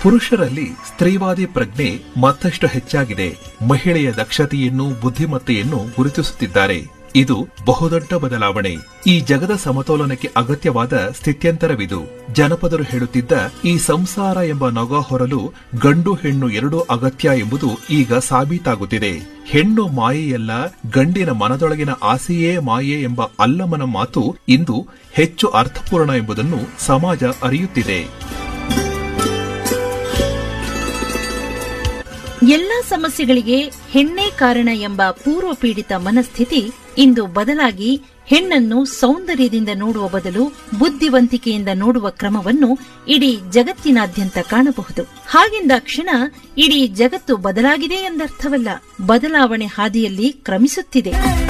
ಪುರುಷರಲ್ಲಿ ಸ್ತ್ರೀವಾದಿ ಪ್ರಜ್ಞೆ ಮತ್ತಷ್ಟು ಹೆಚ್ಚಾಗಿದೆ ಮಹಿಳೆಯ ದಕ್ಷತೆಯನ್ನು ಬುದ್ಧಿಮತ್ತೆಯನ್ನು ಗುರುತಿಸುತ್ತಿದ್ದಾರೆ ಇದು ಬಹುದೊಡ್ಡ ಬದಲಾವಣೆ ಈ ಜಗದ ಸಮತೋಲನಕ್ಕೆ ಅಗತ್ಯವಾದ ಸ್ಥಿತ್ಯಂತರವಿದು ಜನಪದರು ಹೇಳುತ್ತಿದ್ದ ಈ ಸಂಸಾರ ಎಂಬ ನೊಗ ಹೊರಲು ಗಂಡು ಹೆಣ್ಣು ಎರಡೂ ಅಗತ್ಯ ಎಂಬುದು ಈಗ ಸಾಬೀತಾಗುತ್ತಿದೆ ಹೆಣ್ಣು ಮಾಯೆಯಲ್ಲ ಗಂಡಿನ ಮನದೊಳಗಿನ ಆಸೆಯೇ ಮಾಯೆ ಎಂಬ ಅಲ್ಲಮನ ಮಾತು ಇಂದು ಹೆಚ್ಚು ಅರ್ಥಪೂರ್ಣ ಎಂಬುದನ್ನು ಸಮಾಜ ಅರಿಯುತ್ತಿದೆ ಎಲ್ಲಾ ಸಮಸ್ಯೆಗಳಿಗೆ ಹೆಣ್ಣೇ ಕಾರಣ ಎಂಬ ಪೂರ್ವ ಪೀಡಿತ ಮನಸ್ಥಿತಿ ಇಂದು ಬದಲಾಗಿ ಹೆಣ್ಣನ್ನು ಸೌಂದರ್ಯದಿಂದ ನೋಡುವ ಬದಲು ಬುದ್ಧಿವಂತಿಕೆಯಿಂದ ನೋಡುವ ಕ್ರಮವನ್ನು ಇಡೀ ಜಗತ್ತಿನಾದ್ಯಂತ ಕಾಣಬಹುದು ಹಾಗೆಂದಾಕ್ಷಣ ಇಡೀ ಜಗತ್ತು ಬದಲಾಗಿದೆ ಎಂದರ್ಥವಲ್ಲ ಬದಲಾವಣೆ ಹಾದಿಯಲ್ಲಿ ಕ್ರಮಿಸುತ್ತಿದೆ